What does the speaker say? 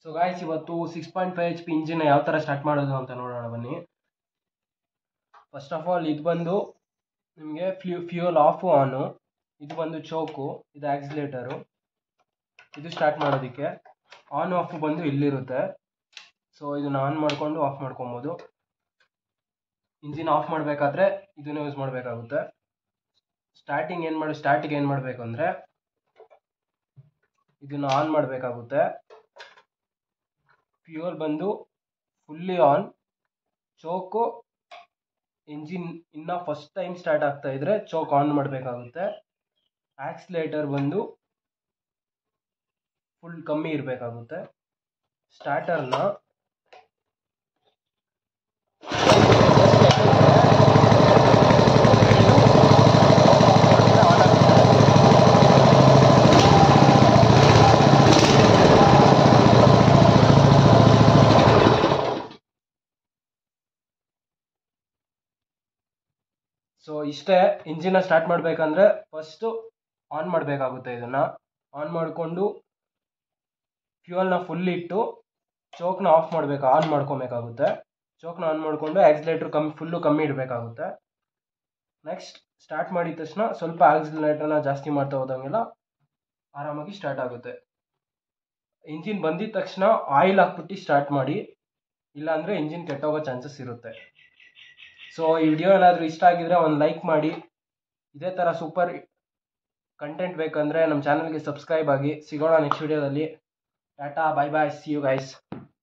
so guys ಇವತ್ತು six point five HP ಪಿ ಇಂಜಿನ್ ಯಾವ ಥರ ಸ್ಟಾರ್ಟ್ ಮಾಡೋದು ಅಂತ ನೋಡೋಣ ಬನ್ನಿ ಫಸ್ಟ್ ಆಫ್ ಆಲ್ ಇದು ಬಂದು ನಿಮಗೆ ಫ್ಯೂ ಫ್ಯೂಯಲ್ ಆಫು ಆನು ಇದು ಬಂದು ಚೋಕು ಇದು ಆಕ್ಸಿಲೇಟರು ಇದು ಸ್ಟಾರ್ಟ್ ಮಾಡೋದಕ್ಕೆ ಆನ್ ಆಫ್ ಬಂದು ಇಲ್ಲಿರುತ್ತೆ ಸೊ ಇದನ್ನ ಆನ್ ಮಾಡಿಕೊಂಡು ಆಫ್ ಮಾಡ್ಕೊಬೋದು ಇಂಜಿನ್ ಆಫ್ ಮಾಡಬೇಕಾದ್ರೆ ಇದನ್ನ ಯೂಸ್ ಮಾಡಬೇಕಾಗುತ್ತೆ ಸ್ಟಾರ್ಟಿಂಗ್ ಏನು ಮಾಡಿ ಸ್ಟಾರ್ಟಿಗೆ ಏನು ಮಾಡಬೇಕು ಅಂದರೆ ಇದನ್ನು ಆನ್ ಮಾಡಬೇಕಾಗುತ್ತೆ ಫ್ಯೂಯಲ್ ಬಂದು ಫುಲ್ಲಿ ಆನ್ ಚೋಕು ಇಂಜಿನ್ ಇನ್ನ ಫಸ್ಟ್ ಟೈಮ್ ಸ್ಟಾರ್ಟ್ ಆಗ್ತಾ ಇದ್ರೆ ಚೋಕ್ ಆನ್ ಮಾಡಬೇಕಾಗುತ್ತೆ ಆಕ್ಸಿಲೇಟರ್ ಬಂದು ಫುಲ್ ಕಮ್ಮಿ ಇರಬೇಕಾಗುತ್ತೆ ಸ್ಟಾರ್ಟರ್ನ ಸೊ ಇಷ್ಟೇ ಇಂಜಿನ ಸ್ಟಾರ್ಟ್ ಮಾಡಬೇಕಂದ್ರೆ ಫಸ್ಟು ಆನ್ ಮಾಡಬೇಕಾಗುತ್ತೆ ಇದನ್ನು ಆನ್ ಮಾಡಿಕೊಂಡು ಫ್ಯೂಯಲ್ನ ಫುಲ್ ಇಟ್ಟು ಚೋಕ್ನ ಆಫ್ ಮಾಡಬೇಕು ಆನ್ ಮಾಡ್ಕೊಬೇಕಾಗುತ್ತೆ ಚೋಕ್ನ ಆನ್ ಮಾಡಿಕೊಂಡು ಆಕ್ಸಿಲೇಟ್ರ್ ಕಮ್ಮಿ ಫುಲ್ಲು ಕಮ್ಮಿ ಇಡಬೇಕಾಗುತ್ತೆ ನೆಕ್ಸ್ಟ್ ಸ್ಟಾರ್ಟ್ ಮಾಡಿದ ತಕ್ಷಣ ಸ್ವಲ್ಪ ಆಕ್ಸಿಲೇಟರ್ನ ಜಾಸ್ತಿ ಮಾಡ್ತಾ ಹೋದಂಗೆಲ್ಲ ಆರಾಮಾಗಿ ಸ್ಟಾರ್ಟ್ ಆಗುತ್ತೆ ಇಂಜಿನ್ ಬಂದಿದ ತಕ್ಷಣ ಆಯಿಲ್ ಹಾಕ್ಬಿಟ್ಟು ಸ್ಟಾರ್ಟ್ ಮಾಡಿ ಇಲ್ಲಾಂದರೆ ಇಂಜಿನ್ ಕೆಟ್ಟೋಗೋ ಚಾನ್ಸಸ್ ಇರುತ್ತೆ ಸೊ ಈ ವಿಡಿಯೋ ಏನಾದರೂ ಇಷ್ಟ ಆಗಿದ್ರೆ ಒಂದು ಲೈಕ್ ಮಾಡಿ ಇದೇ ಥರ ಸೂಪರ್ ಕಂಟೆಂಟ್ ಬೇಕಂದರೆ ನಮ್ಮ ಚಾನಲ್ಗೆ ಸಬ್ಸ್ಕ್ರೈಬ್ ಆಗಿ ಸಿಗೋಣ ನೆಕ್ಸ್ಟ್ ವಿಡಿಯೋದಲ್ಲಿ tata bye bye see you guys